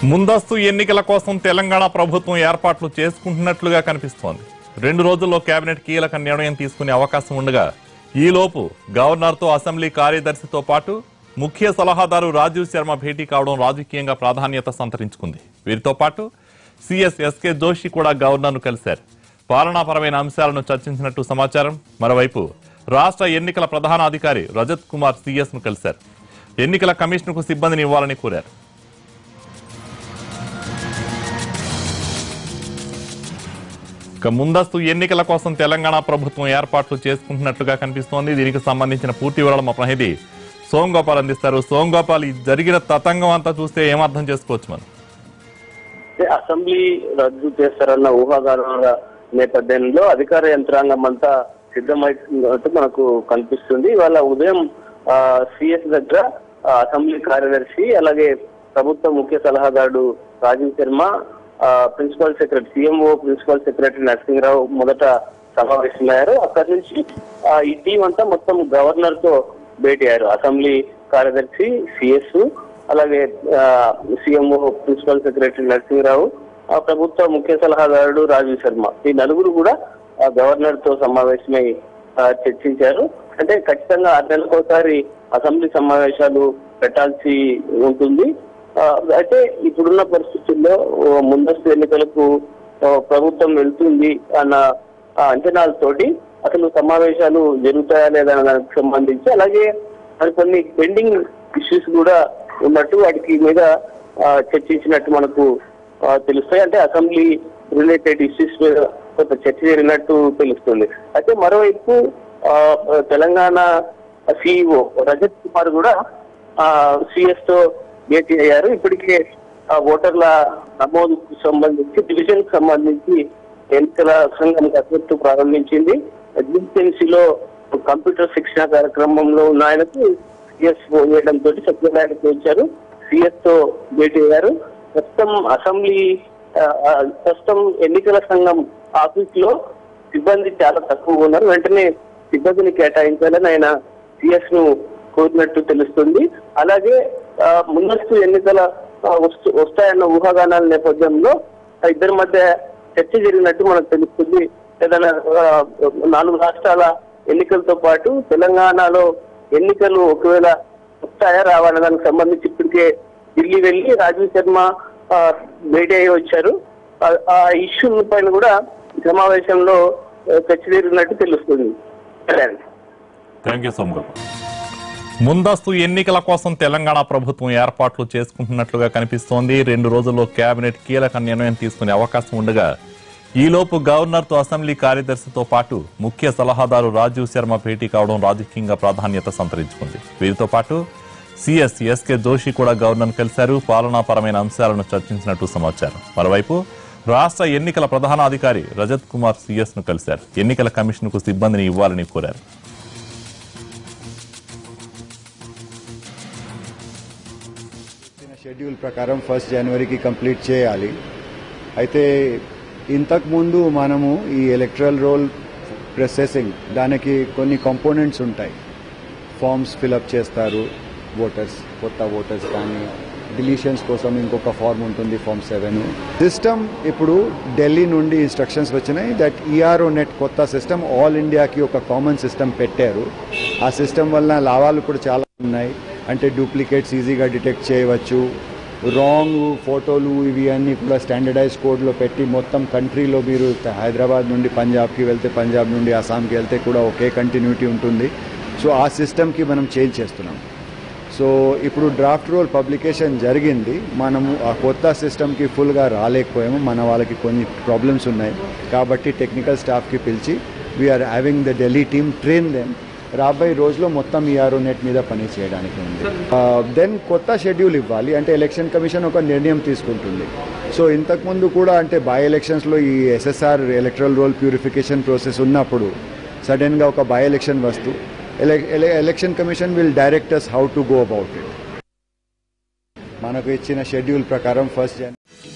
ముందస్తు ఎన్నికల కోసం తెలంగాణ ప్రభుత్వం ఏర్పాట్లు చేసుకుంటున్నట్లుగా కనిపిస్తోంది రెండు రోజుల్లో కేబినెట్ కీలక నిర్ణయం తీసుకునే అవకాశం ఉండగా ఈలోపు గవర్నర్తో అసెంబ్లీ కార్యదర్శితో పాటు ముఖ్య సలహాదారు రాజీవ్ శర్మ భేటీ కావడం రాజకీయంగా ప్రాధాన్యత సంతరించుకుంది వీరితో పాటు సిఎస్ ఎస్కే జోషి కూడా గవర్నర్ను కలిశారు పాలనాపరమైన అంశాలను చర్చించినట్టు సమాచారం మరోవైపు రాష్ట్ర ఎన్నికల ప్రధాన అధికారి రజత్ కుమార్ సిఎస్ ను కలిశారు ఎన్నికల కమిషన్కు సిబ్బందిని ఇవ్వాలని కోరారు ఇక ముందస్తు ఎన్నికల కోసం తెలంగాణ ప్రభుత్వం ఏర్పాట్లు చేసుకుంటున్నట్లుగా కనిపిస్తోంది దీనికి సంబంధించిన పూర్తి వివరాలు మా ప్రతినిధి సోంగోపాల్ అందిస్తారు సోంగోపాల్ ఈ జరిగిన తతంగం అంతా చూస్తే ఏమర్థం చేసుకోవచ్చు మనం అంటే అసెంబ్లీ రద్దు చేస్తారన్న ఊహాగానాల నేపథ్యంలో అధికార యంత్రాంగం అంతా సిద్ధమైనట్టు మనకు కనిపిస్తుంది ఇవాళ ఉదయం సిఎస్ దగ్గర ఆ, అసెంబ్లీ కార్యదర్శి అలాగే ప్రభుత్వ ముఖ్య సలహాదారుడు రాజీవ్ శర్మ ఆ, principal secretary CMO principal secretary Narasimha Rao మొదట సమావేశమయ్యారు అక్కడి నుంచి ఆ, ఈ టీం అంతా మొత్తం గవర్నర్ తో భేటీ అయ్యారు అసెంబ్లీ కార్యదర్శి సిఎస్ అలాగే సీఎంఓ ప్రిన్సిపల్ సెక్రటరీ నరసింహరావు ఆ ప్రభుత్వ ముఖ్య సలహాదారుడు రాజీవ్ శర్మ ఈ నలుగురు కూడా ఆ గవర్నర్ తో సమావేశమై ఆ, చర్చించారు అంటే ఖచ్చితంగా ఆరు నెలలకోసారి అసెంబ్లీ సమావేశాలు పెట్టాల్సి ఉంటుంది ఆ, అయితే ఇప్పుడున్న పరిస్థితుల్లో ఓ ముందస్తు ఎన్నికలకు ఓ ప్రభుత్వం వెళ్తుంది అన్న ఆ అంచనాలతోటి అసలు సమావేశాలు జరుగుతాయా లేదా అన్న దానికి సంబంధించి అలాగే మరి కొన్ని పెండింగ్ ఇష్యూస్ కూడా ఉన్నట్టు వాటికి మీద ఆ, చర్చించినట్టు మనకు ఆ, తెలుస్తాయి అంటే అసెంబ్లీ రిలేటెడ్ ఇష్యూస్ మీద కొంత చర్చ జరిగినట్టు తెలుస్తుంది అయితే మరోవైపు ఆ, తెలంగాణ సిఇఓ రజత్ కుమార్ కూడా సిఎస్ తో భేటీ అయ్యారు ఇప్పటికే ఆ, ఓటర్ల నమోదుకు సంబంధించి డివిజన్ కు సంబంధించి ఎన్నికల సంఘం కసరత్తు ప్రారంభించింది జిహెచ్ఎంసీలో కంప్యూటర్ శిక్షణ కార్యక్రమంలో ఉన్న ఆయనకు సిఎస్ ఫోన్ చేయడంతో సత్యనారాయణకి వచ్చారు సిఎస్ తో భేటీ అయ్యారు ప్రస్తుతం అసెంబ్లీ ఆ, ఆ, ప్రస్తుతం ఎన్నికల సంఘం ఆఫీస్ లో సిబ్బంది చాలా తక్కువ ఉన్నారు వెంటనే సిబ్బందిని కేటాయించాలని ఆయన సిఎస్ ను కోరినట్టు తెలుస్తుంది అలాగే ఆ, ముందస్తు ఎన్నికల ఆ, వస్తు వస్తాయన్న ఊహాగానాల నేపథ్యంలో ఆ ఇద్దరి మధ్య చర్చ జరిగినట్టు మనకు తెలుస్తుంది ఏదైనా ఆ, నాలుగు రాష్ట్రాల ఎన్నికలతో పాటు తెలంగాణలో ఎన్నికలు ఒకవేళ వస్తాయా రావాలనే దానికి సంబంధించి ఇప్పటికే ఢిల్లీ వెళ్ళి రాజీవ్ శర్మ ఆ, భేటీ అయ్యి వచ్చారు ఆ- ఆ ఇష్యూ పైన కూడా ఈ సమావేశంలో ఆ, చర్చ జరిగినట్టు తెలుస్తుంది కళ్యాణ్. థ్యాంక్ యూ సోమగోపాల్ ముందస్తు ఎన్నికల కోసం తెలంగాణ ప్రభుత్వం ఏర్పాట్లు చేసుకుంటున్నట్లుగా కనిపిస్తోంది రెండు రోజుల్లో కేబినెట్ కీలక నిర్ణయం తీసుకునే అవకాశం ఉండగా ఈలోపు గవర్నర్తో అసెంబ్లీ కార్యదర్శితో పాటు ముఖ్య సలహాదారు రాజీవ్ శర్మ భేటీ కావడం రాజకీయంగా ప్రాధాన్యత సంతరించుకుంది వీరితో పాటు సిఎస్ ఎస్కే జోషి కూడా గవర్నర్ కలిశారు పాలనాపరమైన అంశాలను చర్చించినట్టు సమాచారం మరోవైపు రాష్ట్ర ఎన్నికల ప్రధాన అధికారి రజత్ కుమార్ సిఎస్ ను కలిశారు ఎన్నికల కమిషన్ కు సిబ్బందిని ఇవ్వాలని కోరారు ఇచ్చిన షెడ్యూల్ ప్రకారం ఫస్ట్ జనవరికి కంప్లీట్ చేయాలి అయితే ఇంతకు ముందు మనము ఈ ఎలక్ట్రల్ రోల్ ప్రాసెసింగ్ దానికి కొన్ని కాంపోనెంట్స్ ఉంటాయి ఫామ్స్ ఫిలప్ చేస్తారు ఓటర్స్ కొత్త ఓటర్స్ కానీ డిలీషన్స్ కోసం ఇంకొక ఫార్మ్ ఉంటుంది ఫామ్ సెవెన్ సిస్టమ్ ఇప్పుడు ఢిల్లీ నుండి ఇన్స్ట్రక్షన్స్ వచ్చినాయి దట్ ఈఆర్ఓ నెట్ కొత్త సిస్టమ్ ఆల్ ఇండియాకి ఒక కామన్ సిస్టమ్ పెట్టారు ఆ సిస్టమ్ వలన లాభాలు కూడా చాలా ఉన్నాయి అంటే డూప్లికేట్స్ ఈజీగా డిటెక్ట్ చేయవచ్చు రాంగ్ ఫోటోలు ఇవి అన్నీ కూడా స్టాండర్డైజ్ కోడ్లో పెట్టి మొత్తం కంట్రీలో మీరు హైదరాబాద్ నుండి పంజాబ్కి వెళ్తే పంజాబ్ నుండి అస్సాంకి వెళ్తే కూడా ఒకే కంటిన్యూటీ ఉంటుంది సో ఆ సిస్టమ్కి మనం చేంజ్ చేస్తున్నాం సో ఇప్పుడు డ్రాఫ్ట్ రోల్ పబ్లికేషన్ జరిగింది మనము ఆ కొత్త సిస్టమ్కి ఫుల్గా రాలేకపోయాము మన వాళ్ళకి కొన్ని ప్రాబ్లమ్స్ ఉన్నాయి కాబట్టి టెక్నికల్ స్టాఫ్కి పిలిచి we are having the Delhi team train them రాబోయే రోజులో మొత్తం ఈఆర్ఓ నెట్ మీద పని చేయడానికి ఉంది దెన్ కొత్త షెడ్యూల్ ఇవ్వాలి అంటే ఎలక్షన్ కమిషన్ ఒక నిర్ణయం తీసుకుంటుంది సో ఇంతకుముందు కూడా అంటే బై ఎలక్షన్స్లో ఈ SSR electoral roll purification process ఉన్నప్పుడు సడన్గా ఒక బై ఎలక్షన్ వస్తూ election commission will direct us how to go about it మనకు ఇచ్చిన షెడ్యూల్ ప్రకారం ఫస్ట్ జన్